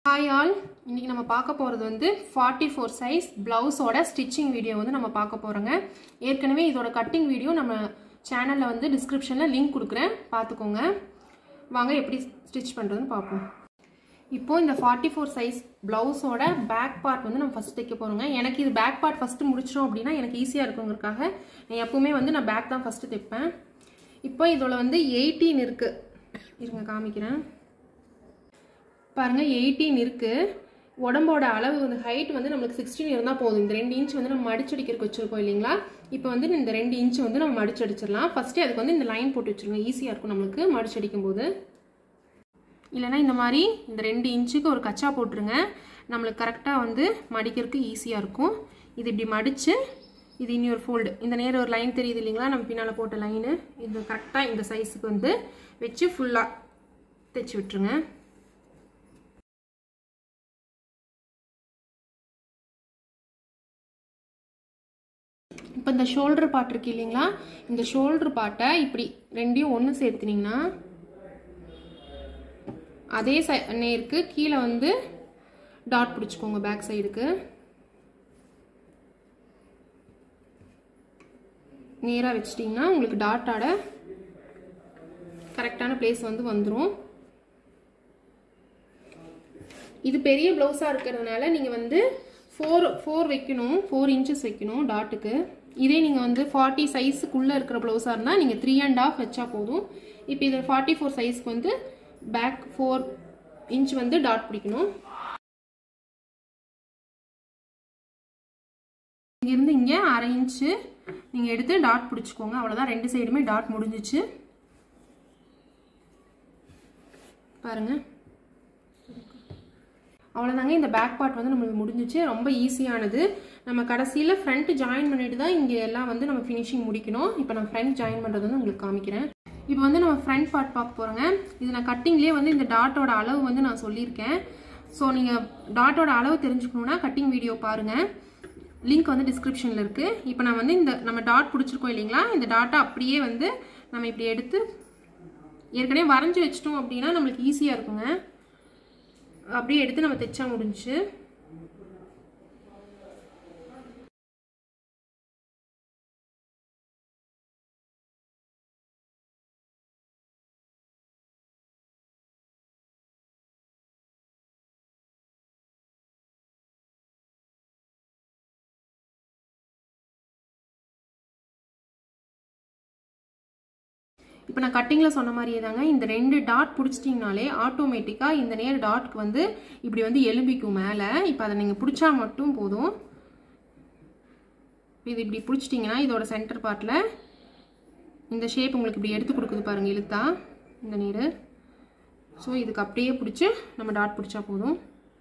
Hi all இன்றைக்கி நம்ம பார்க்க போகிறது வந்து ஃபார்ட்டி ஃபோர் சைஸ் ப்ளவுஸோட ஸ்டிச்சிங் வீடியோ வந்து நம்ம பார்க்க போகிறோங்க ஏற்கனவே இதோட கட்டிங் வீடியோ நம்ம சேனலில் வந்து டிஸ்கிரிப்ஷனில் லிங்க் கொடுக்குறேன் பார்த்துக்கோங்க வாங்க எப்படி ஸ்டிச் பண்ணுறதுன்னு பார்ப்போம் இப்போது இந்த ஃபார்ட்டி ஃபோர் சைஸ் ப்ளவுஸோட பேக் பார்ட் வந்து நம்ம ஃபஸ்ட் தைக்க போகிறோங்க எனக்கு இது பேக் பார்ட் ஃபஸ்ட்டு முடிச்சிட்டோம் அப்படின்னா எனக்கு ஈஸியாக இருக்குங்கிறதுக்காக நான் எப்போவுமே வந்து நான் பேக் தான் ஃபஸ்ட்டு தைப்பேன் இப்போ இதோட வந்து எயிட்டீன் இருக்குது இருங்க காமிக்கிறேன் பாருங்கள் எயிட்டீன் இருக்குது உடம்போட அளவு வந்து ஹைட் வந்து நம்மளுக்கு சிக்ஸ்டீன் இருந்தால் போதும் இந்த ரெண்டு இன்ச் வந்து நம்ம மடிச்சடிக்கிறதுக்கு வச்சுருக்கோம் இல்லைங்களா இப்போ வந்து இந்த ரெண்டு இன்ச் வந்து நம்ம மடிச்சடிச்சிடலாம் ஃபஸ்ட்டே அதுக்கு வந்து இந்த லைன் போட்டு வச்சுருங்க ஈஸியாக இருக்கும் நம்மளுக்கு மடிச்சடிக்கும் போது இல்லைனா இந்த மாதிரி இந்த ரெண்டு இன்ச்சுக்கு ஒரு கச்சா போட்டுருங்க நம்மளுக்கு கரெக்டாக வந்து மடிக்கிறதுக்கு ஈஸியாக இருக்கும் இது இப்படி மடித்து இது இனி ஒரு ஃபோல்டு இந்த நேரம் ஒரு லைன் தெரியுது இல்லைங்களா நம்ம பின்னால் போட்ட லைனு இது கரெக்டாக இந்த சைஸுக்கு வந்து வச்சு ஃபுல்லாக தைச்சி விட்டுருங்க இப்போ இந்த ஷோல்டர் பார்ட் இருக்கு இல்லைங்களா இந்த ஷோல்டர் பார்ட்டை இப்படி ரெண்டையும் ஒன்று சேர்த்துனீங்கன்னா அதே சை நேருக்கு கீழே வந்து டாட் பிடிச்சிக்கோங்க பேக் சைடுக்கு நேராக வச்சிட்டிங்கன்னா உங்களுக்கு டாட்டோட கரெக்டான பிளேஸ் வந்து வந்துடும் இது பெரிய ப்ளவுஸாக இருக்கிறதுனால நீங்கள் வந்து ஃபோர் ஃபோர் வைக்கணும் ஃபோர் இன்ச்சஸ் வைக்கணும் டாட்டுக்கு இதே நீங்கள் வந்து ஃபார்ட்டி சைஸுக்குள்ளே இருக்கிற ப்ளவுஸாக இருந்தால் நீங்கள் த்ரீ அண்ட் ஆஃப் வச்சா போதும் இப்போ இதில் ஃபார்ட்டி ஃபோர் சைஸ்க்கு வந்து பேக் ஃபோர் இன்ச் வந்து டாட் பிடிக்கணும் இங்கேருந்து இங்கே அரை இன்ச்சு நீங்கள் எடுத்து டாட் பிடிச்சிக்கோங்க அவ்வளோதான் ரெண்டு சைடுமே டாட் முடிஞ்சிச்சு பாருங்கள் அவ்வளோதாங்க இந்த பேக் பார்ட் வந்து நம்மளுக்கு முடிஞ்சிச்சு ரொம்ப ஈஸியானது நம்ம கடைசியில் ஃப்ரண்ட் ஜாயின் பண்ணிட்டு தான் இங்கே எல்லாம் வந்து நம்ம ஃபினிஷிங் முடிக்கணும் இப்போ நான் ஃப்ரண்ட் ஜாயின் பண்ணுறது வந்து உங்களுக்கு காமிக்கிறேன் இப்போ வந்து நம்ம ஃப்ரண்ட் பார்ட் பார்க்க போகிறோங்க இது நான் கட்டிங்லேயே வந்து இந்த டாட்டோட அளவு வந்து நான் சொல்லியிருக்கேன் ஸோ நீங்கள் டாட்டோட அளவு தெரிஞ்சுக்கணுன்னா கட்டிங் வீடியோ பாருங்கள் லிங்க் வந்து டிஸ்கிரிப்ஷனில் இருக்குது இப்போ நான் வந்து இந்த நம்ம டாட் பிடிச்சிருக்கோம் இல்லைங்களா இந்த டாட்டை அப்படியே வந்து நம்ம இப்படி எடுத்து ஏற்கனவே வரைஞ்சி வச்சிட்டோம் அப்படின்னா நம்மளுக்கு ஈஸியாக இருக்குங்க அப்படியே எடுத்து நம்ம தைச்சா முடிஞ்சு இப்போ நான் கட்டிங்கில் சொன்ன மாதிரியே தாங்க இந்த ரெண்டு டாட் பிடிச்சிட்டிங்கனாலே ஆட்டோமேட்டிக்காக இந்த நேர் டாட்க்கு வந்து இப்படி வந்து எலும்பிக்கும் மேலே இப்போ அதை நீங்கள் பிடிச்சா மட்டும் போதும் இது இப்படி பிடிச்சிட்டிங்கன்னா இதோட சென்டர் பார்ட்டில் இந்த ஷேப் உங்களுக்கு இப்படி எடுத்து கொடுக்குது பாருங்கள் இழுத்தா இந்த நீர் ஸோ இதுக்கு அப்படியே பிடிச்சி நம்ம டாட் பிடிச்சா போதும்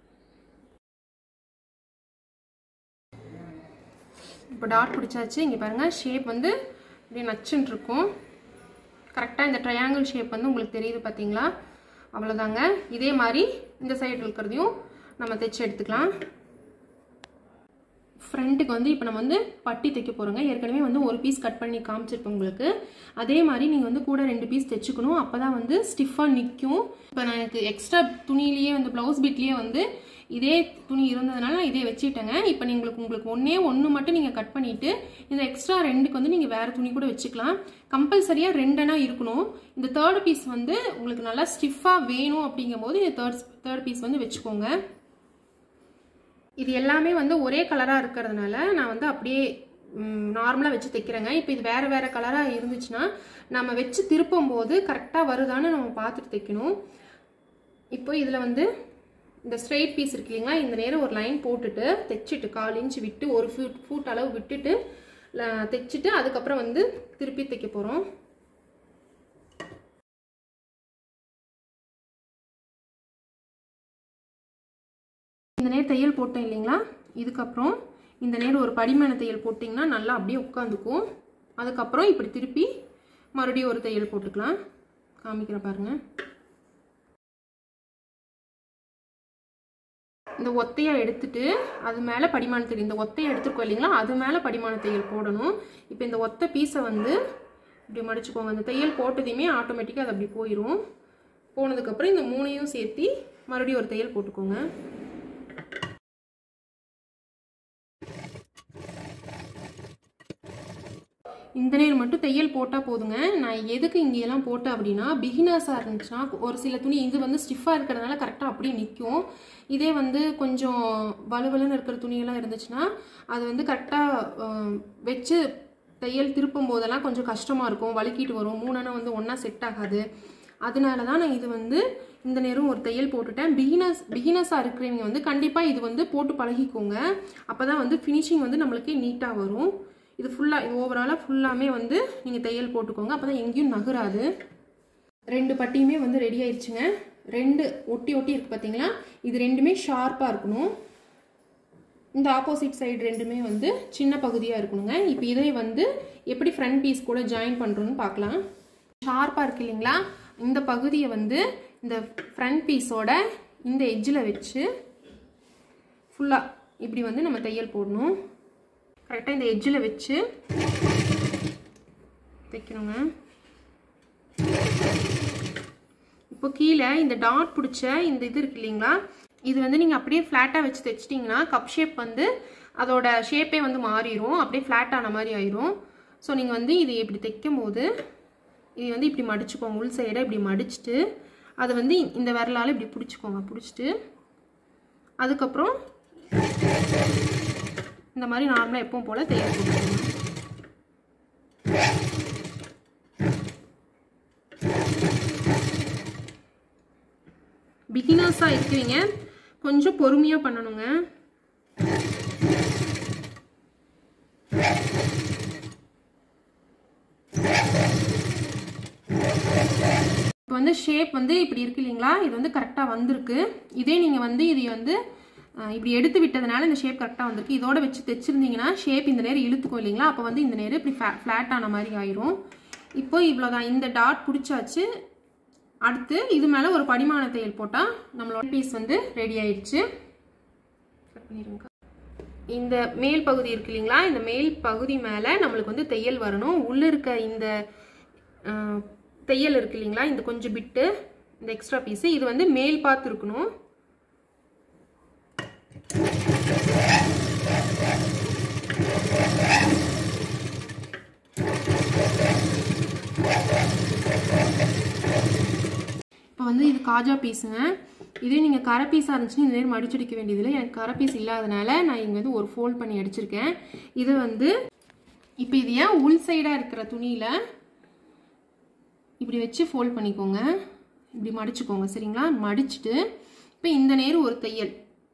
இப்போ டாட் பிடிச்சாச்சு இங்கே பாருங்கள் ஷேப் வந்து இப்படியே நச்சுன்னு இருக்கும் கரெக்டாக இந்த ட்ரையாங்கிள் ஷேப் வந்து உங்களுக்கு தெரியுது பார்த்தீங்களா அவ்வளோதாங்க இதே மாதிரி இந்த சைடு இருக்கிறதையும் நம்ம தைச்சு எடுத்துக்கலாம் ஃப்ரண்ட்டுக்கு வந்து இப்போ நம்ம வந்து பட்டி தைக்க போகிறோங்க ஏற்கனவே வந்து ஒரு பீஸ் கட் பண்ணி காமிச்சிருப்பேன் உங்களுக்கு அதே மாதிரி நீங்கள் வந்து கூட ரெண்டு பீஸ் தைச்சுக்கணும் அப்போ தான் வந்து ஸ்டிஃபாக நிற்கும் இப்போ நான் எனக்கு எக்ஸ்ட்ரா துணியிலேயே வந்து ப்ளவுஸ் பிட்லேயே வந்து இதே துணி இருந்ததுனால நான் இதே வச்சுட்டேங்க இப்போ உங்களுக்கு உங்களுக்கு ஒன்றே ஒன்று மட்டும் நீங்கள் கட் பண்ணிவிட்டு இந்த எக்ஸ்ட்ரா ரெண்டுக்கு வந்து நீங்கள் வேறு துணி கூட வச்சுக்கலாம் கம்பல்சரியாக ரெண்டனா இருக்கணும் இந்த தேர்ட் பீஸ் வந்து உங்களுக்கு நல்லா ஸ்டிஃபாக வேணும் அப்படிங்கும் போது இந்த தேர்ட் தேர்ட் பீஸ் வந்து வச்சுக்கோங்க இது எல்லாமே வந்து ஒரே கலராக இருக்கிறதுனால நான் வந்து அப்படியே நார்மலாக வச்சு தைக்கிறேங்க இப்போ இது வேறு வேறு கலராக இருந்துச்சுன்னா நம்ம வச்சு திருப்பும் போது கரெக்டாக வருதான்னு நம்ம பார்த்துட்டு தைக்கணும் இப்போ இதில் வந்து இந்த ஸ்ட்ரெயிட் பீஸ் இருக்கு இல்லைங்களா இந்த நேரம் ஒரு லைன் போட்டுட்டு தைச்சிட்டு கால் இன்ச் விட்டு ஒரு ஃபூட் ஃபூட் அளவு விட்டுட்டு தைச்சிட்டு அதுக்கப்புறம் வந்து திருப்பி தைக்க போகிறோம் இந்த நேரம் தையல் போட்டோம் இல்லைங்களா இதுக்கப்புறம் இந்த நேரம் ஒரு படிமான தையல் போட்டிங்கன்னா நல்லா அப்படியே உட்காந்துக்கும் அதுக்கப்புறம் இப்படி திருப்பி மறுபடியும் ஒரு தையல் போட்டுக்கலாம் காமிக்கிற பாருங்கள் இந்த ஒத்தையாக எடுத்துட்டு அது மேலே படிமான தையல் இந்த ஒத்தையை எடுத்துருக்கோம் இல்லைங்களா அது மேலே படிமான தையல் போடணும் இப்போ இந்த ஒத்த பீஸை வந்து இப்படி மடிச்சுக்கோங்க அந்த தையல் போட்டதையுமே ஆட்டோமேட்டிக்காக அது அப்படி போயிடும் போனதுக்கப்புறம் இந்த மூணையும் சேர்த்து மறுபடியும் ஒரு தையல் போட்டுக்கோங்க இந்த நேரம் மட்டும் தையல் போட்டால் போதுங்க நான் எதுக்கு இங்கெல்லாம் போட்டேன் அப்படின்னா பிகினர்ஸாக இருந்துச்சுன்னா ஒரு சில துணி இது வந்து ஸ்டிஃபாக இருக்கிறதுனால கரெக்டாக அப்படியே நிற்கும் இதே வந்து கொஞ்சம் வலுவலுன்னு இருக்கிற துணியெல்லாம் இருந்துச்சுன்னா அது வந்து கரெக்டாக வச்சு தையல் திருப்பும் போதெல்லாம் கொஞ்சம் கஷ்டமாக இருக்கும் வழுக்கிட்டு வரும் மூணானா வந்து ஒன்றா செட் ஆகாது அதனால தான் நான் இது வந்து இந்த நேரம் ஒரு தையல் போட்டுட்டேன் பிகினர்ஸ் பிகினர்ஸாக இருக்கிறவங்க வந்து கண்டிப்பாக இது வந்து போட்டு பழகிக்கோங்க அப்போ தான் வந்து ஃபினிஷிங் வந்து நம்மளுக்கு நீட்டாக வரும் இது ஃபுல்லாக இது ஓவராலாக ஃபுல்லாமே வந்து நீங்கள் தையல் போட்டுக்கோங்க அப்போ தான் எங்கேயும் நகராது ரெண்டு பட்டியுமே வந்து ரெடி ஆயிடுச்சுங்க ரெண்டு ஒட்டி ஒட்டி இருக்கு பார்த்தீங்களா இது ரெண்டுமே ஷார்ப்பாக இருக்கணும் இந்த ஆப்போசிட் சைடு ரெண்டுமே வந்து சின்ன பகுதியாக இருக்கணுங்க இப்போ இதை வந்து எப்படி ஃப்ரண்ட் பீஸ் கூட ஜாயின் பண்ணுறோன்னு பார்க்கலாம் ஷார்ப்பாக இருக்கு இல்லைங்களா இந்த பகுதியை வந்து இந்த ஃப்ரண்ட் பீஸோட இந்த எட்ஜில் வச்சு ஃபுல்லாக இப்படி வந்து நம்ம தையல் போடணும் கரெக்டாக இந்த எட்ஜில் வச்சு தைக்கணுங்க இப்போ கீழே இந்த டாட் பிடிச்ச இந்த இது இருக்கு இல்லைங்களா இது வந்து நீங்கள் அப்படியே ஃப்ளாட்டாக வச்சு தைச்சிட்டிங்கன்னா கப் ஷேப் வந்து அதோட ஷேப்பே வந்து மாறிடும் அப்படியே ஃப்ளாட் ஆன மாதிரி ஆயிரும் ஸோ நீங்கள் வந்து இது இப்படி தைக்கும் போது இது வந்து இப்படி மடிச்சுக்கோங்க உள் சைடை இப்படி மடிச்சுட்டு அதை வந்து இந்த விரலால் இப்படி பிடிச்சிக்கோங்க பிடிச்சிட்டு அதுக்கப்புறம் இந்த மாதிரி நார்மலாக எப்பவும் போல் தையல் போட்டுக்கோங்க பிகினர்ஸாக இருக்கிறீங்க கொஞ்சம் பொறுமையாக பண்ணணுங்க இப்போ வந்து ஷேப் வந்து இப்படி இருக்கு இல்லைங்களா இது வந்து கரெக்டாக வந்திருக்கு இதே நீங்கள் வந்து இதை வந்து இப்படி எடுத்து விட்டதுனால இந்த ஷேப் கரெக்டாக வந்திருக்கு இதோட வச்சு தைச்சிருந்தீங்கன்னா ஷேப் இந்த நேரம் இழுத்துக்கும் இல்லைங்களா அப்போ வந்து இந்த நேரம் இப்படி ஃப்ளாட் ஆன மாதிரி ஆயிரும் இப்போ இவ்வளோதான் இந்த டாட் பிடிச்சாச்சு அடுத்து இது மேலே ஒரு படிமான தையல் போட்டால் நம்மளோட பீஸ் வந்து ரெடி ஆயிடுச்சு இந்த மேல் பகுதி இருக்கு இல்லைங்களா இந்த மேல் பகுதி மேலே நம்மளுக்கு வந்து தையல் வரணும் உள்ளே இருக்க இந்த தையல் இருக்கு இல்லைங்களா இந்த கொஞ்சம் பிட்டு இந்த எக்ஸ்ட்ரா பீஸு இது வந்து மேல் பார்த்து இருக்கணும் இப்போ வந்து இது காஜா பீஸுங்க இதே நீங்கள் கரை பீஸாக இருந்துச்சுன்னா இந்த நேரம் மடிச்சடிக்க வேண்டியதில்லை எனக்கு கரை பீஸ் இல்லாதனால நான் இங்கே வந்து ஒரு ஃபோல்ட் பண்ணி அடிச்சிருக்கேன் இது வந்து இப்போ இது ஏன் உள் சைடாக இருக்கிற துணியில் இப்படி வச்சு ஃபோல்ட் பண்ணிக்கோங்க இப்படி மடிச்சுக்கோங்க சரிங்களா மடிச்சுட்டு இப்போ இந்த நேரம் ஒரு தையல்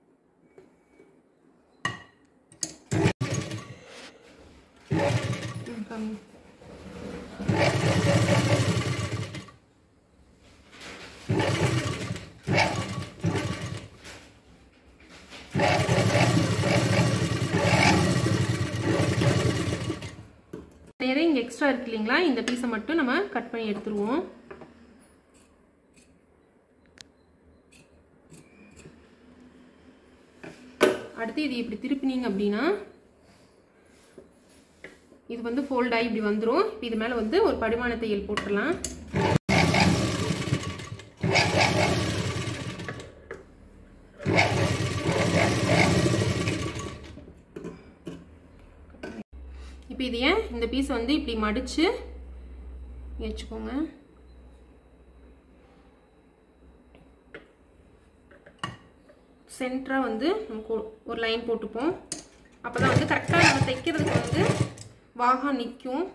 நேரம் இங்கே எக்ஸ்ட்ரா இருக்கு இல்லைங்களா இந்த பீஸை மட்டும் நம்ம கட் பண்ணி எடுத்துருவோம் அடுத்து இது இப்படி திருப்பினீங்க அப்படின்னா இது வந்து ஃபோல்ட் ஆகி இப்படி வந்துடும் இப்போ இது மேலே வந்து ஒரு படிமான தையல் போட்டுடலாம் இப்போ இது ஏன் இந்த பீஸ் வந்து இப்படி மடித்து வச்சுக்கோங்க சென்டராக வந்து நமக்கு ஒரு லைன் போட்டுப்போம் அப்போ தான் வந்து கரெக்டாக நம்ம தைக்கிறதுக்கு வந்து வாகா நிற்கும்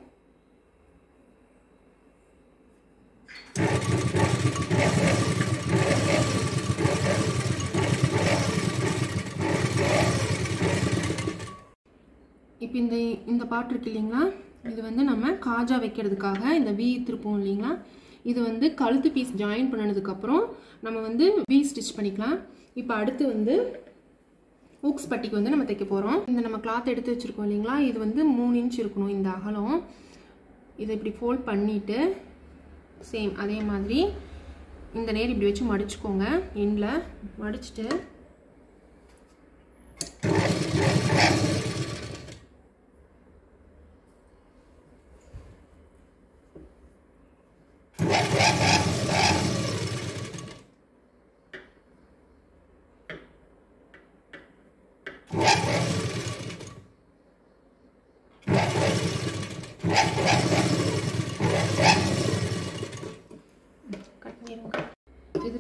இப்போ இந்த இந்த பாட்டு இருக்கு இல்லைங்களா இது வந்து நம்ம காஜா வைக்கிறதுக்காக இந்த வி திருப்போம் இல்லைங்களா இது வந்து கழுத்து பீஸ் ஜாயின் பண்ணதுக்கப்புறம் நம்ம வந்து வி ஸ்டிச் பண்ணிக்கலாம் இப்போ அடுத்து வந்து ஊக்ஸ் பட்டிக்கு வந்து நம்ம தைக்க போகிறோம் இந்த நம்ம கிளாத் எடுத்து வச்சுருக்கோம் இல்லைங்களா இது வந்து மூணு இன்ச் இருக்கணும் இந்த அகலம் இதை இப்படி ஃபோல்ட் பண்ணிவிட்டு சேம் அதே மாதிரி இந்த நேர் இப்படி வச்சு மடிச்சுக்கோங்க எண்டில் மடிச்சுட்டு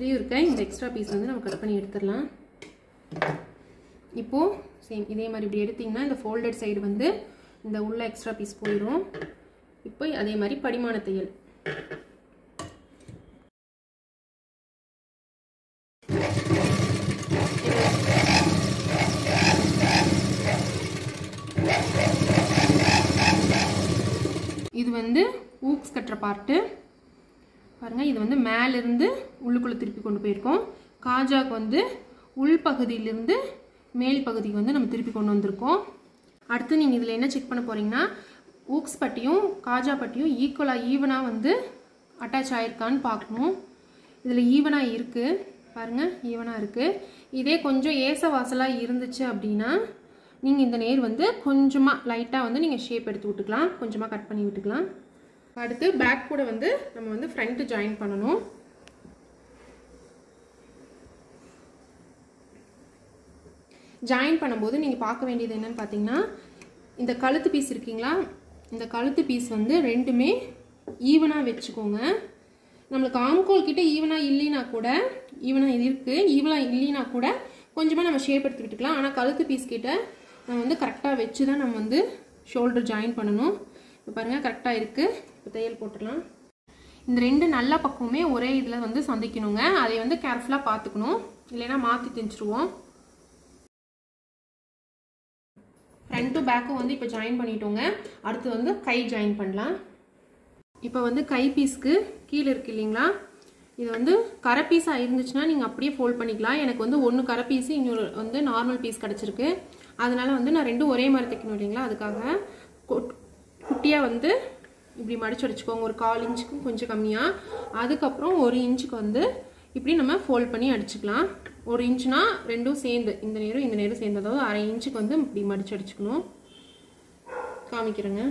சைட்லேயும் இருக்க இந்த எக்ஸ்ட்ரா பீஸ் வந்து நம்ம கட் பண்ணி எடுத்துடலாம் இப்போது சேம் இதே மாதிரி இப்படி எடுத்திங்கன்னா இந்த ஃபோல்டட் சைடு வந்து இந்த உள்ள எக்ஸ்ட்ரா பீஸ் போயிடும் இப்போ அதே மாதிரி படிமான தையல் இது வந்து ஊக்ஸ் கட்டுற பார்ட்டு பாருங்கள் இது வந்து மேலேருந்து உள்ளுக்குள்ளே திருப்பி கொண்டு போயிருக்கோம் காஜாக்கு வந்து உள் பகுதியிலிருந்து மேல் பகுதிக்கு வந்து நம்ம திருப்பி கொண்டு வந்திருக்கோம் அடுத்து நீங்கள் இதில் என்ன செக் பண்ண போகிறீங்கன்னா ஊக்ஸ் பட்டியும் காஜா பட்டியும் ஈக்குவலாக ஈவனாக வந்து அட்டாச் ஆயிருக்கான்னு பார்க்கணும் இதில் ஈவனாக இருக்குது பாருங்கள் ஈவனாக இருக்குது இதே கொஞ்சம் ஏச வாசலாக இருந்துச்சு அப்படின்னா நீங்கள் இந்த நேர் வந்து கொஞ்சமாக லைட்டாக வந்து நீங்கள் ஷேப் எடுத்து விட்டுக்கலாம் கொஞ்சமாக கட் பண்ணி விட்டுக்கலாம் அடுத்து பேக் கூட வந்து நம்ம வந்து ஃப்ரண்ட்டு ஜாயின் பண்ணணும் ஜாயின் பண்ணும்போது நீங்கள் பார்க்க வேண்டியது என்னன்னு பார்த்தீங்கன்னா இந்த கழுத்து பீஸ் இருக்கீங்களா இந்த கழுத்து பீஸ் வந்து ரெண்டுமே ஈவனாக வச்சுக்கோங்க நம்மளுக்கு ஆம்கோல் கிட்ட ஈவனாக இல்லைனா கூட ஈவனாக இது இருக்குது ஈவனாக இல்லைனா கூட கொஞ்சமாக நம்ம ஷேப் எடுத்து விட்டுக்கலாம் ஆனால் கழுத்து பீஸ் கிட்ட நம்ம வந்து கரெக்டாக வச்சு தான் நம்ம வந்து ஷோல்டர் ஜாயின் பண்ணணும் இப்போ பாருங்கள் கரெக்டாக இருக்குது இப்போ தையல் போட்டுடலாம் இந்த ரெண்டு நல்ல பக்கமுமே ஒரே இதில் வந்து சந்திக்கணுங்க அதை வந்து கேர்ஃபுல்லாக பார்த்துக்கணும் இல்லைன்னா மாற்றி திணிச்சிருவோம் ஃப்ரண்ட்டும் பேக்கும் வந்து இப்போ ஜாயின் பண்ணிட்டோங்க அடுத்து வந்து கை ஜாயின் பண்ணலாம் இப்போ வந்து கை பீஸ்க்கு கீழே இருக்கு இல்லைங்களா இது வந்து கரை பீஸாக இருந்துச்சுன்னா நீங்கள் அப்படியே ஃபோல்ட் பண்ணிக்கலாம் எனக்கு வந்து ஒன்று கரை பீஸு இன்னொரு வந்து நார்மல் பீஸ் கிடச்சிருக்கு அதனால வந்து நான் ரெண்டும் ஒரே மாதிரி தைக்கணும் இல்லைங்களா அதுக்காக குட்டியாக வந்து இப்படி மடிச்சு அடிச்சுக்கோங்க ஒரு கால் இன்ச்சுக்கும் கொஞ்சம் கம்மியாக அதுக்கப்புறம் ஒரு இன்ச்சுக்கு வந்து இப்படி நம்ம ஃபோல்ட் பண்ணி அடிச்சுக்கலாம் ஒரு இன்ச்சுனா ரெண்டும் சேர்ந்து இந்த நேரம் இந்த நேரம் சேர்ந்து அதாவது அரை இன்ச்சுக்கு வந்து இப்படி மடிச்சு அடிச்சுக்கணும் காமிக்கிறேங்க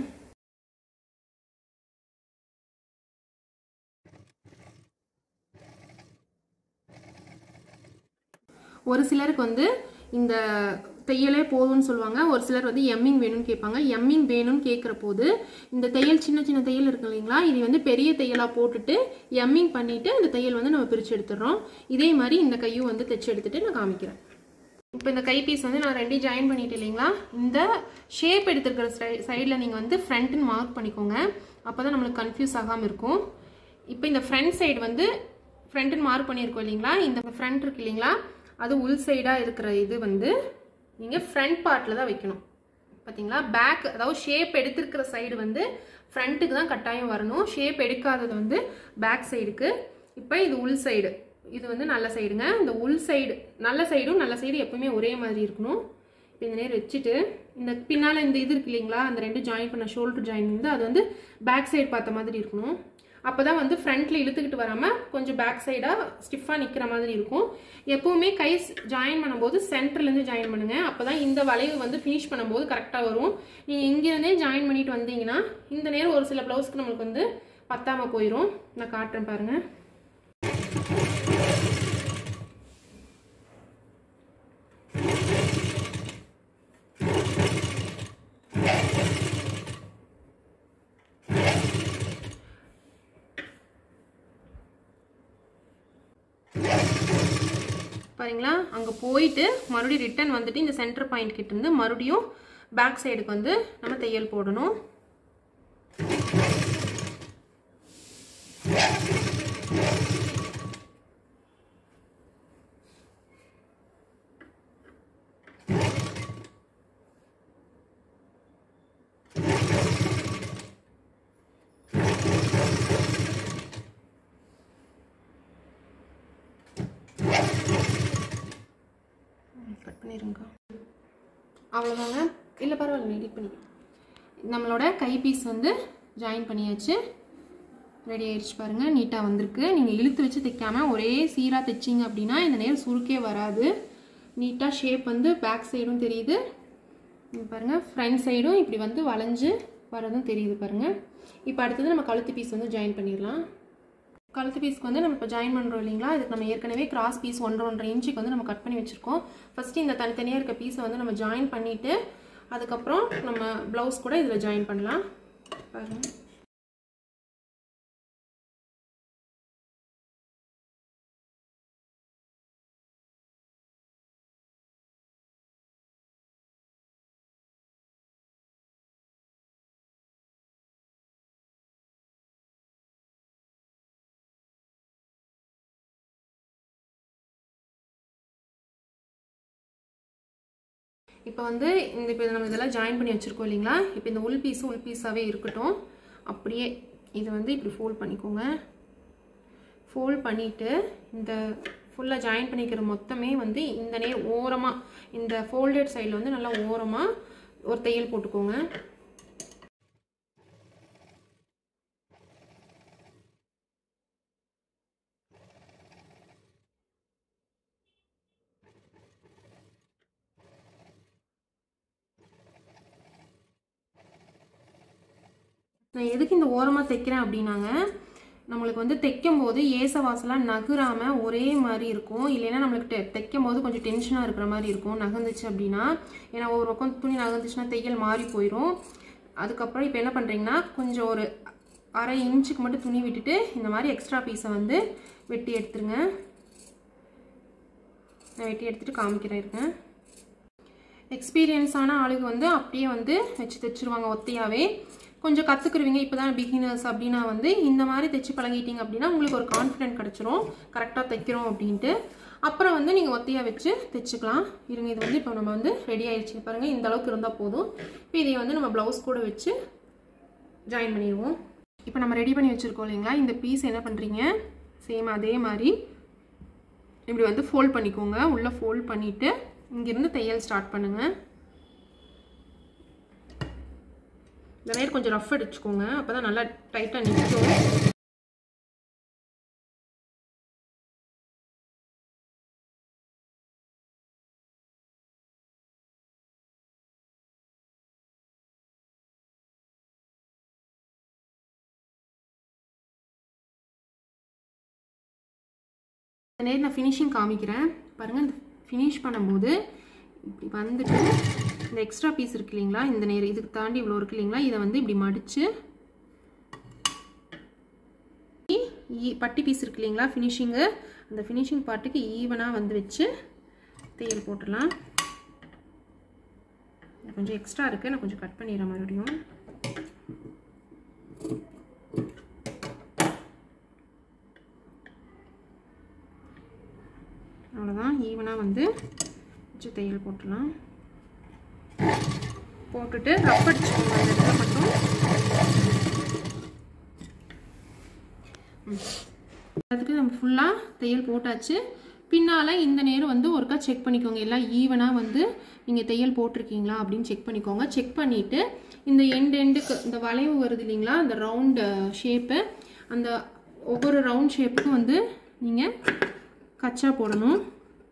ஒரு சிலருக்கு வந்து இந்த தையலே போதும்னு சொல்லுவாங்க ஒரு சிலர் வந்து எம்மிங் வேணும்னு கேட்பாங்க எம்மிங் வேணும்னு கேட்குற போது இந்த தையல் சின்ன சின்ன தையல் இருக்கு இல்லைங்களா இது வந்து பெரிய தையலாக போட்டுட்டு எம்மிங் பண்ணிட்டு இந்த தையல் வந்து நம்ம பிரித்து எடுத்துடுறோம் இதே மாதிரி இந்த கையும் வந்து தைச்சு எடுத்துட்டு நான் காமிக்கிறேன் இப்போ இந்த கை பீஸ் வந்து நான் ரெண்டையும் ஜாயின் பண்ணிட்டு இல்லைங்களா இந்த ஷேப் எடுத்துருக்கிற சை சைடில் நீங்கள் வந்து ஃப்ரண்ட்டுன்னு மார்க் பண்ணிக்கோங்க அப்போ தான் நம்மளுக்கு கன்ஃபியூஸ் ஆகாமல் இருக்கும் இப்போ இந்த ஃப்ரண்ட் சைடு வந்து ஃப்ரண்ட்டுன்னு மார்க் பண்ணியிருக்கோம் இல்லைங்களா இந்த ஃப்ரண்ட் இருக்கு இல்லைங்களா அது உள் சைடாக இருக்கிற இது வந்து நீங்கள் ஃப்ரண்ட் பார்ட்டில் தான் வைக்கணும் பார்த்தீங்களா பேக் அதாவது ஷேப் எடுத்திருக்கிற சைடு வந்து ஃப்ரண்ட்டுக்கு தான் கட்டாயம் வரணும் ஷேப் எடுக்காதது வந்து பேக் சைடுக்கு இப்போ இது உள் சைடு இது வந்து நல்ல சைடுங்க இந்த உள் சைடு நல்ல சைடும் நல்ல சைடு எப்பவுமே ஒரே மாதிரி இருக்கணும் இப்போ இந்த நேரம் வச்சுட்டு இந்த பின்னால் இந்த இது இருக்கு இல்லைங்களா அந்த ரெண்டு ஜாயின் பண்ண ஷோல்டர் ஜாயின் வந்து அது வந்து பேக் சைடு பார்த்த மாதிரி இருக்கணும் அப்போ தான் வந்து ஃப்ரண்ட்டில் இழுத்துக்கிட்டு வராமல் கொஞ்சம் பேக் சைடாக ஸ்டிஃபாக நிற்கிற மாதிரி இருக்கும் எப்போவுமே கை ஜாயின் பண்ணும்போது சென்டர்லேருந்து ஜாயின் பண்ணுங்கள் அப்போ தான் இந்த வளைவு வந்து ஃபினிஷ் பண்ணும்போது கரெக்டாக வரும் நீங்கள் இங்கேருந்தே ஜாயின் பண்ணிட்டு வந்தீங்கன்னா இந்த நேரம் ஒரு சில ப்ளவுஸ்க்கு நம்மளுக்கு வந்து பத்தாமல் போயிடும் நான் காட்டுறேன் பாருங்கள் பாருங்களா அங்கே போயிட்டு மறுபடியும் ரிட்டன் வந்துட்டு இந்த சென்டர் பாயிண்ட் கிட்ட இருந்து மறுபடியும் பேக் சைடுக்கு வந்து நம்ம தையல் போடணும் கட் பண்ணிடுங்க அவ்வளோதாங்க இல்லை பரவாயில்ல எடிட் பண்ணி நம்மளோட கை பீஸ் வந்து ஜாயின் பண்ணியாச்சு ரெடி ஆயிடுச்சு பாருங்கள் நீட்டாக வந்திருக்கு நீங்கள் இழுத்து வச்சு தைக்காம ஒரே சீராக தைச்சிங்க அப்படின்னா இந்த நேரம் சுருக்கே வராது நீட்டாக ஷேப் வந்து பேக் சைடும் தெரியுது இங்க பாருங்கள் ஃப்ரண்ட் சைடும் இப்படி வந்து வளைஞ்சு வரதும் தெரியுது பாருங்கள் இப்போ அடுத்தது நம்ம கழுத்து பீஸ் வந்து ஜாயின் பண்ணிடலாம் கழுத்து பீஸ்க்கு வந்து நம்ம இப்போ ஜாயின் பண்ணுறோம் இல்லைங்களா இதுக்கு நம்ம ஏற்கனவே கிராஸ் பீஸ் ஒன்றரை ஒன்றரை இன்ச்சுக்கு வந்து நம்ம கட் பண்ணி வச்சுருக்கோம் ஃபஸ்ட்டு இந்த தனித்தனியாக இருக்க பீஸை வந்து நம்ம ஜாயின் பண்ணிவிட்டு அதுக்கப்புறம் நம்ம ப்ளவுஸ் கூட இதில் ஜாயின் பண்ணலாம் பாருங்கள் இப்போ வந்து இந்த இப்போ நம்ம இதெல்லாம் ஜாயின் பண்ணி வச்சுருக்கோம் இல்லைங்களா இப்போ இந்த உள் பீஸு உள் பீஸாகவே இருக்கட்டும் அப்படியே இதை வந்து இப்படி ஃபோல்ட் பண்ணிக்கோங்க ஃபோல்ட் பண்ணிவிட்டு இந்த ஃபுல்லாக ஜாயின் பண்ணிக்கிற மொத்தமே வந்து இந்த நேர் ஓரமாக இந்த ஃபோல்டட் சைடில் வந்து நல்லா ஓரமாக ஒரு தையல் போட்டுக்கோங்க நான் எதுக்கு இந்த ஓரமாக தைக்கிறேன் அப்படின்னாங்க நம்மளுக்கு வந்து தைக்கும் போது ஏச வாசலாக நகராமல் ஒரே மாதிரி இருக்கும் இல்லைன்னா நம்மளுக்கு தெ- தைக்கும் போது கொஞ்சம் டென்ஷனாக இருக்கிற மாதிரி இருக்கும் நகர்ந்துச்சு அப்படின்னா ஏன்னா ஒரு பக்கம் துணி நகர்ந்துச்சுன்னா தையல் மாறி போயிடும் அதுக்கப்புறம் இப்போ என்ன பண்ணுறீங்கன்னா கொஞ்சம் ஒரு அரை இன்ச்சுக்கு மட்டும் துணி விட்டுட்டு இந்த மாதிரி எக்ஸ்ட்ரா பீஸை வந்து வெட்டி எடுத்துருங்க நான் வெட்டி எடுத்துகிட்டு காமிக்கிறேன் இருக்கேன் எக்ஸ்பீரியன்ஸான ஆளுங்க வந்து அப்படியே வந்து வச்சு தைச்சிருவாங்க ஒத்தையாவே கொஞ்சம் கற்றுக்குருவீங்க இப்போ தான் பிகினர்ஸ் அப்படின்னா வந்து இந்த மாதிரி தைச்சு பழகிட்டீங்க அப்படின்னா உங்களுக்கு ஒரு கான்ஃபிடென்ட் கிடச்சிரும் கரெக்டாக தைக்கிறோம் அப்படின்ட்டு அப்புறம் வந்து நீங்கள் ஒத்தையாக வச்சு தைச்சுக்கலாம் இருங்க இது வந்து இப்போ நம்ம வந்து ரெடி ஆயிடுச்சு பாருங்கள் இந்த அளவுக்கு இருந்தால் போதும் இப்போ இதை வந்து நம்ம ப்ளவுஸ் கூட வச்சு ஜாயின் பண்ணிடுவோம் இப்போ நம்ம ரெடி பண்ணி வச்சுருக்கோம் இல்லைங்களா இந்த பீஸ் என்ன பண்ணுறீங்க சேம் அதே மாதிரி இப்படி வந்து ஃபோல்ட் பண்ணிக்கோங்க உள்ளே ஃபோல்ட் பண்ணிவிட்டு இங்கேருந்து தையல் ஸ்டார்ட் பண்ணுங்கள் இந்த நேர் கொஞ்சம் ரஃப் அடிச்சுக்கோங்க அப்போ தான் நல்லா டைட்டாக நிற்கும் இந்த நேர் நான் ஃபினிஷிங் காமிக்கிறேன் பாருங்கள் இந்த ஃபினிஷ் பண்ணும்போது இப்படி வந்துட்டு இந்த எக்ஸ்ட்ரா பீஸ் இருக்கு இல்லைங்களா இந்த நேர் இதுக்கு தாண்டி இவ்வளோ இருக்கு இல்லைங்களா இதை வந்து இப்படி மடித்து பட்டி பீஸ் இருக்கு இல்லைங்களா ஃபினிஷிங்கு அந்த ஃபினிஷிங் பார்ட்டுக்கு ஈவனாக வந்து வச்சு தையல் போட்டுடலாம் கொஞ்சம் எக்ஸ்ட்ரா இருக்குது நான் கொஞ்சம் கட் பண்ணிடுறேன் மறுபடியும் அவ்வளோதான் ஈவனாக வந்து வச்சு தையல் போட்டுடலாம் போட்டுட்டு ரஃப் அடிச்சுக்கோங்க அந்த இடத்துல மட்டும் ம். அதுக்கு நம்ம ஃபுல்லாக தையல் போட்டாச்சு பின்னால் இந்த நேரம் வந்து ஒருக்கா செக் பண்ணிக்கோங்க எல்லாம் ஈவனாக வந்து நீங்கள் தையல் போட்டிருக்கீங்களா அப்படின்னு செக் பண்ணிக்கோங்க செக் பண்ணிவிட்டு இந்த எண்டு எண்டுக்கு இந்த வளைவு வருது இல்லைங்களா அந்த ரவுண்டு ஷேப்பு அந்த ஒவ்வொரு ரவுண்ட் ஷேப்புக்கும் வந்து நீங்கள் கச்சா போடணும்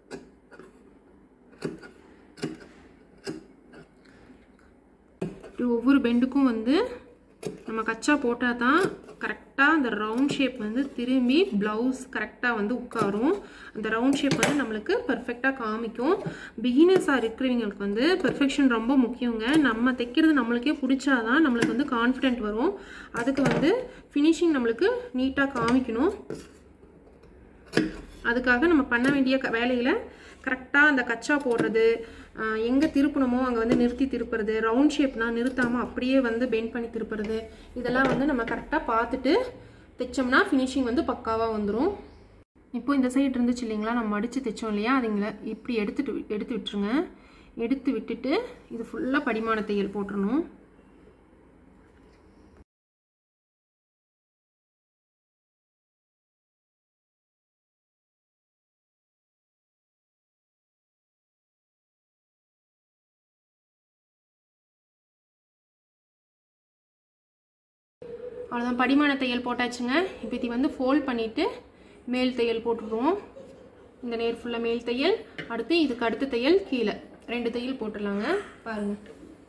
இப்படி ஒவ்வொரு பெண்டுக்கும் வந்து நம்ம கச்சா போட்டால் தான் கரெக்டாக அந்த ரவுண்ட் ஷேப் வந்து திரும்பி ப்ளவுஸ் கரெக்டாக வந்து உட்காரும் அந்த ரவுண்ட் ஷேப் வந்து நம்மளுக்கு பர்ஃபெக்டாக காமிக்கும் பிகினர்ஸாக இருக்கிறவங்களுக்கு வந்து பெர்ஃபெக்ஷன் ரொம்ப முக்கியங்க நம்ம தைக்கிறது நம்மளுக்கே பிடிச்சாதான் நம்மளுக்கு வந்து கான்ஃபிடென்ட் வரும் அதுக்கு வந்து ஃபினிஷிங் நம்மளுக்கு நீட்டாக காமிக்கணும் அதுக்காக நம்ம பண்ண வேண்டிய க- வேலையில கரெக்டாக அந்த கச்சா போடுறது எங்கே திருப்பணுமோ அங்கே வந்து நிறுத்தி திருப்புறது ரவுண்ட் ஷேப்னா நிறுத்தாமல் அப்படியே வந்து பெண்ட் பண்ணி திருப்புறது இதெல்லாம் வந்து நம்ம கரெக்டாக பார்த்துட்டு தைச்சோம்னா ஃபினிஷிங் வந்து பக்காவாக வந்துடும் இப்போ இந்த சைடு இருந்துச்சு இல்லைங்களா நம்ம மடித்து தைச்சோம் இல்லையா அதுங்களை இப்படி எடுத்துட்டு வி- எடுத்து விட்டுருங்க எடுத்து விட்டுட்டு இது ஃபுல்லாக படிமான தையல் போட்டுறணும் அவ்வளோதான் படிமான தையல் போட்டாச்சுங்க இப்போ இது வந்து ஃபோல்ட் பண்ணிவிட்டு மேல் தையல் போட்டுருவோம் இந்த நேர் ஃபுல்லாக மேல் தையல் அடுத்து இதுக்கு அடுத்த தையல் கீழே ரெண்டு தையல் போட்டுடலாங்க பாருங்கள்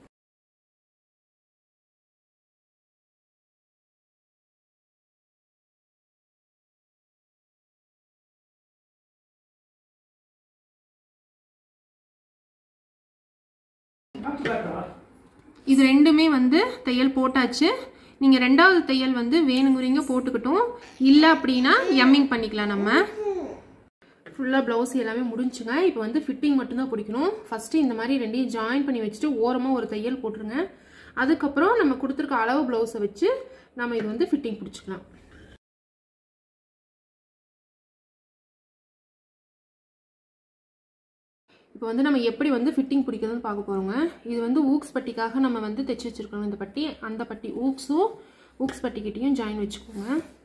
இது ரெண்டுமே வந்து தையல் போட்டாச்சு நீங்கள் ரெண்டாவது தையல் வந்து வேணுங்கிறீங்க போட்டுக்கிட்டும் இல்லை அப்படின்னா எம்மிங் பண்ணிக்கலாம் நம்ம ஃபுல்லாக ப்ளவுஸ் எல்லாமே முடிஞ்சுங்க இப்போ வந்து ஃபிட்டிங் மட்டும்தான் பிடிக்கணும் ஃபஸ்ட்டு இந்த மாதிரி ரெண்டையும் ஜாயின் பண்ணி வச்சுட்டு ஓரமாக ஒரு தையல் போட்டுருங்க அதுக்கப்புறம் நம்ம கொடுத்துருக்க அளவு ப்ளவுஸை வச்சு நம்ம இது வந்து ஃபிட்டிங் பிடிச்சிக்கலாம் இப்போ வந்து நம்ம எப்படி வந்து ஃபிட்டிங் பிடிக்கிறதுன்னு பார்க்க போகிறோங்க இது வந்து ஊக்ஸ் பட்டிக்காக நம்ம வந்து தைச்சி வச்சுருக்கோம் இந்த பட்டி அந்த பட்டி ஊக்ஸும் ஊக்ஸ் பட்டிக்கிட்டையும் ஜாயின் வச்சுக்கோங்க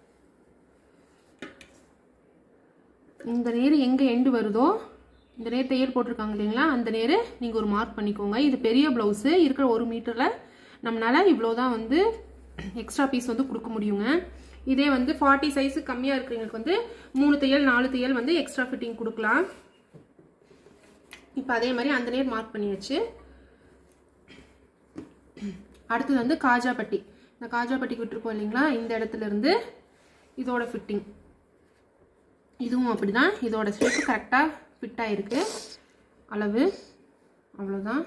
இந்த நேர் எங்கே எண்டு வருதோ இந்த நேர் தையல் போட்டிருக்காங்க இல்லைங்களா அந்த நேர் நீங்கள் ஒரு மார்க் பண்ணிக்கோங்க இது பெரிய ப்ளவுஸு இருக்கிற ஒரு மீட்டரில் நம்மளால் இவ்வளோ தான் வந்து எக்ஸ்ட்ரா பீஸ் வந்து கொடுக்க முடியுங்க இதே வந்து ஃபார்ட்டி சைஸு கம்மியாக இருக்கிறவங்களுக்கு வந்து மூணு தையல் நாலு தையல் வந்து எக்ஸ்ட்ரா ஃபிட்டிங் கொடுக்கலாம் இப்போ அதே மாதிரி அந்த நேர் மார்க் பண்ணியாச்சு அடுத்தது வந்து காஜா பட்டி இந்த காஜா பட்டிக்கு விட்டுருக்கோம் இல்லைங்களா இந்த இடத்துல இருந்து இதோட ஃபிட்டிங் இதுவும் அப்படிதான் இதோட ஷேப்பு கரெக்டாக ஃபிட் ஆயிருக்கு அளவு அவ்வளோதான்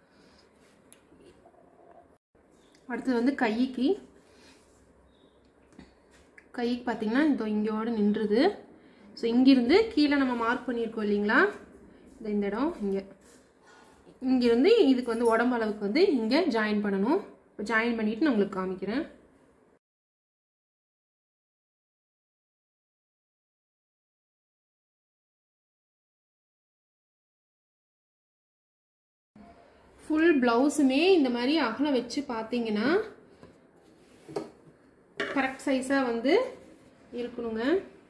அடுத்தது வந்து கைக்கு கைக்கு பார்த்தீங்கன்னா இதோ இங்கோட நின்றுது ஸோ இங்கிருந்து கீழே நம்ம மார்க் பண்ணியிருக்கோம் இல்லைங்களா இந்த இந்த இடம் இங்கே இங்கிருந்து இதுக்கு வந்து உடம்பு அளவுக்கு வந்து இங்கே ஜாயின் பண்ணணும் இப்போ ஜாயின் பண்ணிவிட்டு நான் உங்களுக்கு காமிக்கிறேன் ஃபுல் ப்ளவுஸுமே இந்த மாதிரி அகலம் வச்சு பார்த்தீங்கன்னா கரெக்ட் சைஸாக வந்து இருக்கணுங்க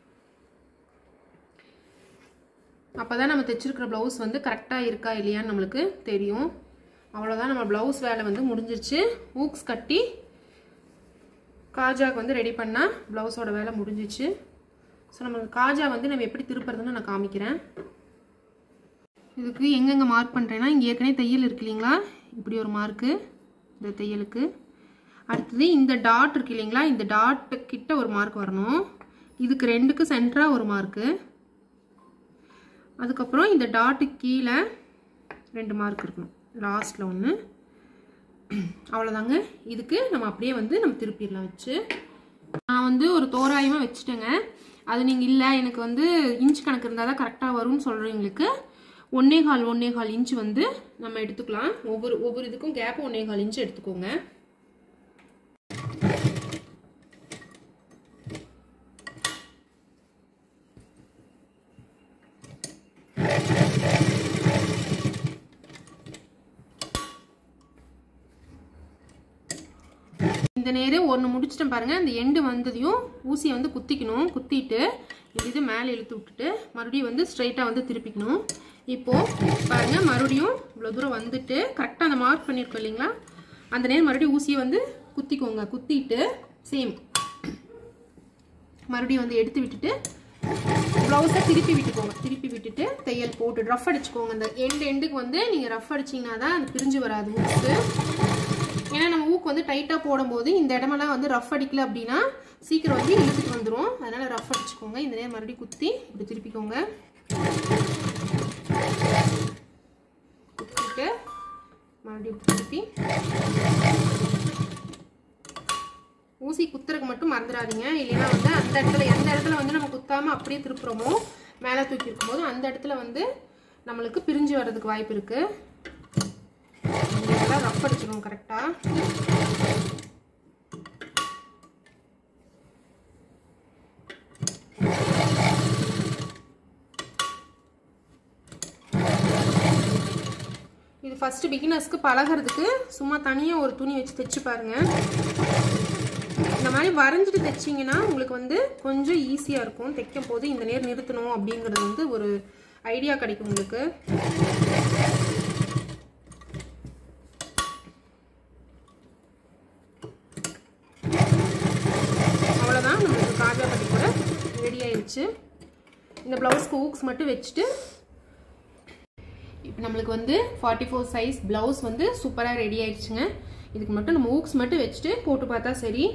அப்போ தான் நம்ம தைச்சிருக்கிற ப்ளவுஸ் வந்து கரெக்டாக இருக்கா இல்லையான்னு நம்மளுக்கு தெரியும் அவ்வளோதான் நம்ம ப்ளவுஸ் வேலை வந்து முடிஞ்சிருச்சு ஊக்ஸ் கட்டி காஜாக்கு வந்து ரெடி பண்ணால் ப்ளவுஸோட வேலை முடிஞ்சிச்சு ஸோ நம்ம காஜா வந்து நம்ம எப்படி திருப்புறதுன்னு நான் காமிக்கிறேன் இதுக்கு எங்கெங்கே மார்க் பண்ணுறேன்னா இங்கே ஏற்கனவே தையல் இருக்கு இல்லைங்களா இப்படி ஒரு மார்க்கு இந்த தையலுக்கு அடுத்தது இந்த டாட் இருக்கு இல்லைங்களா இந்த டாட்டு கிட்ட ஒரு மார்க் வரணும் இதுக்கு ரெண்டுக்கு சென்டராக ஒரு மார்க்கு அதுக்கப்புறம் இந்த டாட்டு கீழே ரெண்டு மார்க் இருக்கணும் லாஸ்ட்டில் ஒன்று அவ்வளோதாங்க இதுக்கு நம்ம அப்படியே வந்து நம்ம திருப்பிடலாம் வச்சு நான் வந்து ஒரு தோராயமாக வச்சுட்டேங்க அது நீங்கள் இல்லை எனக்கு வந்து இன்ச் கணக்கு இருந்தால் தான் கரெக்டாக வரும்னு சொல்கிறவங்களுக்கு ஒன்னே கால் ஒன்னே கால் இன்ச் வந்து நம்ம எடுத்துக்கலாம் ஒவ்வொரு ஒவ்வொரு இதுக்கும் கேப் ஒன்னே கால் இன்ச் எடுத்துக்கோங்க இந்த நேரு ஒன்று முடிச்சிட்டேன் பாருங்கள் அந்த எண்டு வந்ததையும் ஊசியை வந்து குத்திக்கணும் குத்திட்டு இந்த இது மேலே இழுத்து விட்டுட்டு மறுபடியும் வந்து ஸ்ட்ரைட்டாக வந்து திருப்பிக்கணும் இப்போது பாருங்கள் மறுபடியும் இவ்வளோ தூரம் வந்துட்டு கரெக்டாக அந்த மார்க் பண்ணியிருக்கோம் இல்லைங்களா அந்த நேரம் மறுபடியும் ஊசியை வந்து குத்திக்கோங்க குத்திட்டு சேம் மறுபடியும் வந்து எடுத்து விட்டுட்டு ப்ளவுஸை திருப்பி விட்டுக்கோங்க திருப்பி விட்டுட்டு தையல் போட்டு ரஃப் அடிச்சுக்கோங்க அந்த எண்டு எண்டுக்கு வந்து நீங்கள் ரஃப் அடிச்சிங்கன்னா தான் அது பிரிஞ்சு வராது ஊக்கு ஏன்னா நம்ம ஊக்கு வந்து டைட்டாக போடும்போது இந்த இடமெல்லாம் வந்து ரஃப் அடிக்கல அப்படின்னா சீக்கிரம் வந்து இழுத்துட்டு வந்துடும் அதனால் ரஃப் அடிச்சுக்கோங்க இந்த நேரம் மறுபடியும் குத்தி இப்படி திருப்பிக்கோங்க குத்திட்டு மறுபடியும் திருப்பி ஊசி குத்துறதுக்கு மட்டும் மறந்துடாதீங்க இல்லைன்னா வந்து அந்த இடத்துல எந்த இடத்துல வந்து நம்ம குத்தாமல் அப்படியே திருப்புறோமோ மேலே தூக்கி இருக்கும்போது அந்த இடத்துல வந்து நம்மளுக்கு பிரிஞ்சு வர்றதுக்கு வாய்ப்பு இருக்குது இதெல்லாம் ரஃப் அடிச்சிடும் கரெக்டாக இது ஃபஸ்ட்டு பிகினர்ஸ்க்கு பழகிறதுக்கு சும்மா தனியாக ஒரு துணி வச்சு தைச்சு பாருங்கள் இந்த மாதிரி வரைஞ்சிட்டு தைச்சிங்கன்னா உங்களுக்கு வந்து கொஞ்சம் ஈஸியாக இருக்கும் தைக்கும் போது இந்த நேர் நிறுத்தணும் அப்படிங்கிறது வந்து ஒரு ஐடியா கிடைக்கும் உங்களுக்கு அவ்வளோதான் நம்மளுக்கு காஜா பட்டி கூட ரெடி ஆயிடுச்சு இந்த ப்ளவுஸ்க்கு ஊக்ஸ் மட்டும் வச்சுட்டு இப்போ நம்மளுக்கு வந்து ஃபார்ட்டி ஃபோர் சைஸ் ப்ளவுஸ் வந்து சூப்பராக ரெடி ஆயிடுச்சுங்க இதுக்கு மட்டும் நம்ம ஊக்ஸ் மட்டும் வச்சுட்டு போட்டு பார்த்தா சரி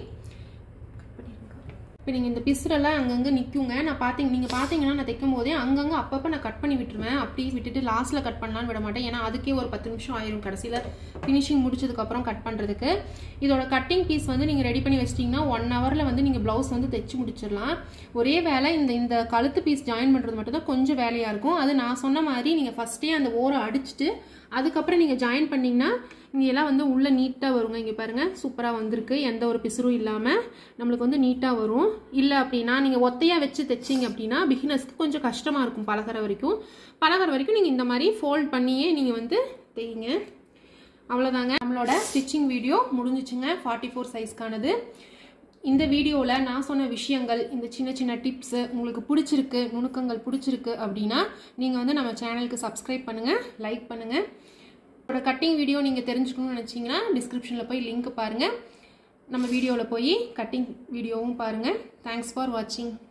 இப்போ நீங்கள் இந்த பிசுரெல்லாம் அங்கங்கே நிற்குங்க நான் பார்த்தீங்க நீங்கள் பார்த்தீங்கன்னா நான் தைக்கும் போதே அங்கங்கே அப்பப்போ நான் கட் பண்ணி விட்டுருவேன் அப்படியே விட்டுட்டு லாஸ்ட்டில் கட் பண்ணலான்னு விட மாட்டேன் ஏன்னா அதுக்கே ஒரு பத்து நிமிஷம் ஆயிரும் கடைசியில் ஃபினிஷிங் முடிச்சதுக்கப்புறம் கட் பண்ணுறதுக்கு இதோட கட்டிங் பீஸ் வந்து நீங்கள் ரெடி பண்ணி வச்சிட்டிங்கன்னா ஒன் ஹவரில் வந்து நீங்கள் ப்ளவுஸ் வந்து தைச்சு முடிச்சிடலாம் ஒரே வேலை இந்த இந்த கழுத்து பீஸ் ஜாயின் பண்ணுறது மட்டும் தான் கொஞ்சம் வேலையாக இருக்கும் அது நான் சொன்ன மாதிரி நீங்கள் ஃபஸ்ட்டே அந்த ஓரை அடிச்சுட்டு அதுக்கப்புறம் நீங்கள் ஜாயின் பண்ணிங்கன்னா இங்கெல்லாம் வந்து உள்ளே நீட்டாக வருங்க இங்கே பாருங்கள் சூப்பராக வந்திருக்கு எந்த ஒரு பிசுறும் இல்லாமல் நம்மளுக்கு வந்து நீட்டாக வரும் இல்லை அப்படின்னா நீங்கள் ஒத்தையாக வச்சு தைச்சிங்க அப்படின்னா பிகினர்ஸ்க்கு கொஞ்சம் கஷ்டமாக இருக்கும் பழகிற வரைக்கும் பழகிற வரைக்கும் நீங்கள் இந்த மாதிரி ஃபோல்ட் பண்ணியே நீங்கள் வந்து தைங்க அவ்வளோதாங்க நம்மளோட ஸ்டிச்சிங் வீடியோ முடிஞ்சிச்சுங்க ஃபார்ட்டி ஃபோர் சைஸ்க்கானது இந்த வீடியோவில் நான் சொன்ன விஷயங்கள் இந்த சின்ன சின்ன டிப்ஸு உங்களுக்கு பிடிச்சிருக்கு நுணுக்கங்கள் பிடிச்சிருக்கு அப்படின்னா நீங்கள் வந்து நம்ம சேனலுக்கு சப்ஸ்கிரைப் பண்ணுங்கள் லைக் பண்ணுங்கள் இதோட கட்டிங் வீடியோ நீங்கள் தெரிஞ்சுக்கணும்னு நினச்சிங்கன்னா டிஸ்கிரிப்ஷனில் போய் லிங்க் பாருங்கள் நம்ம வீடியோவில் போய் கட்டிங் வீடியோவும் பாருங்கள் தேங்க்ஸ் ஃபார் வாட்சிங்